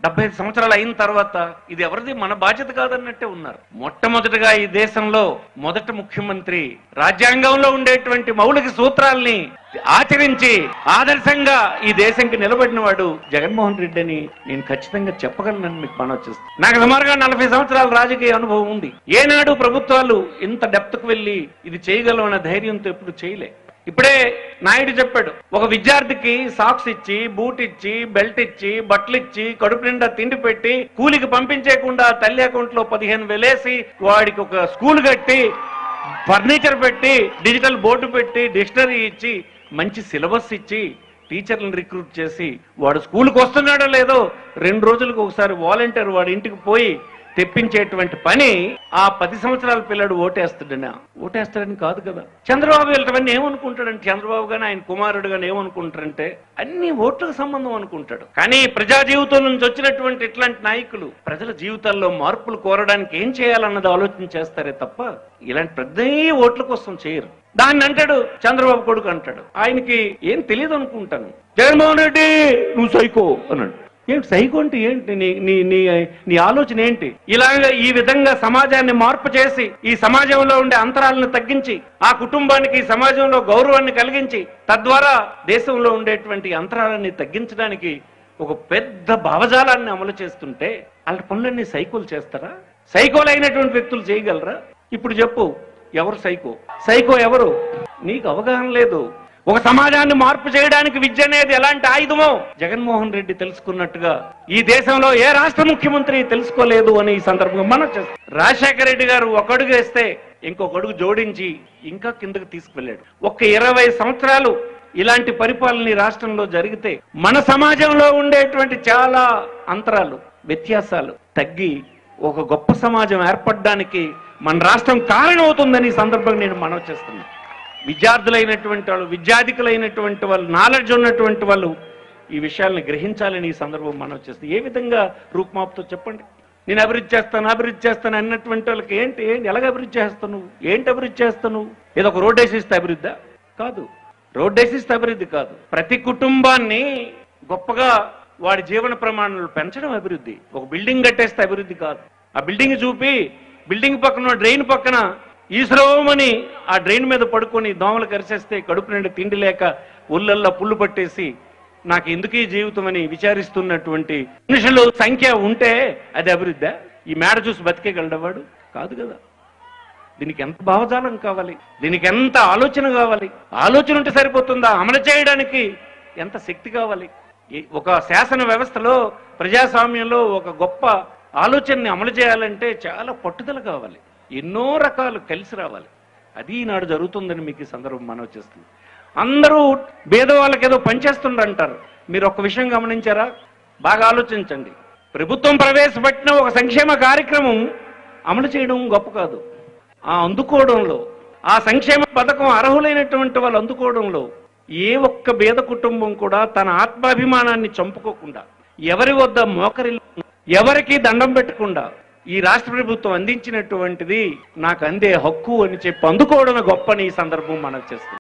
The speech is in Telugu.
డెబ్బై ఐదు సంవత్సరాలు అయిన తర్వాత ఇది ఎవరిది మన బాధ్యత కాదన్నట్టే ఉన్నారు మొట్టమొదటిగా ఈ దేశంలో మొదటి ముఖ్యమంత్రి రాజ్యాంగంలో ఉండేటువంటి మౌలిక సూత్రాల్ని ఆచరించి ఆదర్శంగా ఈ దేశంకి నిలబడిన వాడు జగన్మోహన్ రెడ్డి అని నేను ఖచ్చితంగా చెప్పగలనని మీకు మనవి చేస్తాను నాకు సుమారుగా నలభై సంవత్సరాల రాజకీయ అనుభవం ఉంది ఏనాడు ప్రభుత్వాలు ఇంత డెప్త్ కు వెళ్ళి ఇది చేయగలం అనే ధైర్యంతో ఎప్పుడు చేయలే ఇప్పుడే నాయుడు చెప్పాడు ఒక విద్యార్థికి సాక్స్ ఇచ్చి బూట్ ఇచ్చి బెల్ట్ ఇచ్చి బట్టలు ఇచ్చి కడుపు నిండా తిండి పెట్టి కూలికి పంపించేయకుండా తల్లి అకౌంట్ లో పదిహేను వేలేసి వాడికి ఒక స్కూల్ కట్టి ఫర్నిచర్ పెట్టి డిజిటల్ బోర్డు పెట్టి డిక్షనరీ ఇచ్చి మంచి సిలబస్ ఇచ్చి టీచర్లను రిక్రూట్ చేసి వాడు స్కూల్కి వస్తున్నాడో లేదో రెండు రోజులకు ఒకసారి వాలంటీర్ వాడి ఇంటికి పోయి తెప్పించేటువంటి పని ఆ పది సంవత్సరాల పిల్లడు ఓటేస్తాడనా ఓటేస్తాడని కాదు కదా చంద్రబాబు వీళ్ళవన్నీ ఏమనుకుంటాడంటే చంద్రబాబు గాని ఆయన కుమారుడు గాని ఏమనుకుంటారంటే అన్ని ఓట్లకు సంబంధం అనుకుంటాడు కానీ ప్రజా జీవితం నుంచి వచ్చినటువంటి ఇట్లాంటి నాయకులు ప్రజల జీవితాల్లో మార్పులు కోరడానికి ఏం చేయాలన్నది ఆలోచన చేస్తారే తప్ప ఇలాంటి పెద్ద ఓట్ల కోసం చేయరు దాన్ని అంటాడు చంద్రబాబు కొడుకు అంటాడు ఆయనకి ఏం తెలియదు అనుకుంటాను జగన్మోహన్ రెడ్డి నువ్వు సైకో అన్నాడు ఏంటి సైకో అంటే ఏంటి నీ నీ నీ నీ ఆలోచన ఏంటి ఇలాగ ఈ విధంగా సమాజాన్ని మార్పు చేసి ఈ సమాజంలో ఉండే అంతరాలను తగ్గించి ఆ కుటుంబానికి ఈ సమాజంలో గౌరవాన్ని కలిగించి తద్వారా దేశంలో ఉండేటువంటి అంతరాలని తగ్గించడానికి ఒక పెద్ద భావజాలాన్ని అమలు చేస్తుంటే అలాంటి పనులన్నీ సైకోలు చేస్తారా సైకోలు అయినటువంటి వ్యక్తులు చేయగలరా ఇప్పుడు చెప్పు ఎవరు సైకో సైకో ఎవరు నీకు అవగాహన లేదు ఒక సమాజాన్ని మార్పు చేయడానికి విద్య అనేది ఎలాంటి ఆయుధమో జగన్మోహన్ రెడ్డి తెలుసుకున్నట్టుగా ఈ దేశంలో ఏ రాష్ట్ర ముఖ్యమంత్రి తెలుసుకోలేదు అని ఈ సందర్భంగా మనం చేస్తాం రాజశేఖర రెడ్డి గారు ఒక అడుగు వేస్తే ఇంకొక అడుగు జోడించి ఇంకా కిందకు తీసుకువెళ్ళాడు ఒక ఇరవై సంవత్సరాలు ఇలాంటి పరిపాలన ఈ రాష్ట్రంలో జరిగితే మన సమాజంలో ఉండేటువంటి చాలా అంతరాలు వ్యత్యాసాలు తగ్గి ఒక గొప్ప సమాజం ఏర్పడడానికి మన రాష్ట్రం కారణమవుతుందని ఈ సందర్భంగా నేను మనవి చేస్తున్నాను విద్యార్థులైనటువంటి వాళ్ళు విద్యాధికులైనటువంటి వాళ్ళు నాలెడ్జ్ ఉన్నటువంటి వాళ్ళు ఈ విషయాలను గ్రహించాలని ఈ సందర్భం మనం చేస్తే ఏ విధంగా రూపుమాపుతో చెప్పండి నేను అభివృద్ధి చేస్తాను అభివృద్ధి చేస్తాను అన్నటువంటి వాళ్ళకి ఏంటి ఏంటి ఎలాగ అభివృద్ధి చేస్తావు నువ్వు ఏంటి అభివృద్ధి చేస్తావు నువ్వు ఏదో ఒక రోడ్ వేసిస్తే అభివృద్ధా కాదు రోడ్ వేసిస్తే అభివృద్ధి కాదు ప్రతి కుటుంబాన్ని గొప్పగా వాడి జీవన ప్రమాణాలు పెంచడం అభివృద్ధి ఒక బిల్డింగ్ కట్టేస్తే అభివృద్ధి కాదు ఆ బిల్డింగ్ చూపి బిల్డింగ్ పక్కన డ్రైన్ పక్కన ఈశ్వరమని ఆ డ్రైన్ మీద పడుకొని దోమలు కరిసేస్తే కడుపు నిండా తిండి లేక ఒళ్ళల్లో పుల్లు పట్టేసి నాకు ఎందుకు ఈ జీవితం అని విచారిస్తున్నటువంటి మనుషులు సంఖ్య ఉంటే అది అభివృద్ధి ఈ మేడ చూసి బతికేయగలడవాడు కాదు కదా దీనికి ఎంత భావజాలం కావాలి దీనికి ఎంత ఆలోచన కావాలి ఆలోచన ఉంటే సరిపోతుందా అమలు చేయడానికి ఎంత శక్తి కావాలి ఈ- ఒక శాసన వ్యవస్థలో ప్రజాస్వామ్యంలో ఒక గొప్ప ఆలోచనని అమలు చేయాలంటే చాలా పట్టుదల కావాలి ఎన్నో రకాలు కలిసి రావాలి అది ఈనాడు జరుగుతుందని మీకు ఈ సందర్భం మనవి చేస్తుంది అందరూ భేదవాళ్ళకి ఏదో పనిచేస్తుండ్రు అంటారు మీరు ఒక విషయం గమనించారా బాగా ఆలోచించండి ప్రభుత్వం ప్రవేశపెట్టిన ఒక సంక్షేమ కార్యక్రమం అమలు చేయడం గొప్ప కాదు ఆ అందుకోవడంలో ఆ సంక్షేమ పథకం అర్హులైనటువంటి వాళ్ళు అందుకోవడంలో ఏ ఒక్క పేద కుటుంబం కూడా తన ఆత్మాభిమానాన్ని చంపుకోకుండా ఎవరి వద్ద మోకరి ఎవరికి దండం పెట్టకుండా ఈ రాష్ట్ర ప్రభుత్వం అందించినటువంటిది నాకు అందే హక్కు అని చెప్పి అందుకోవడమే గొప్పని ఈ సందర్భం మనం చేస్తుంది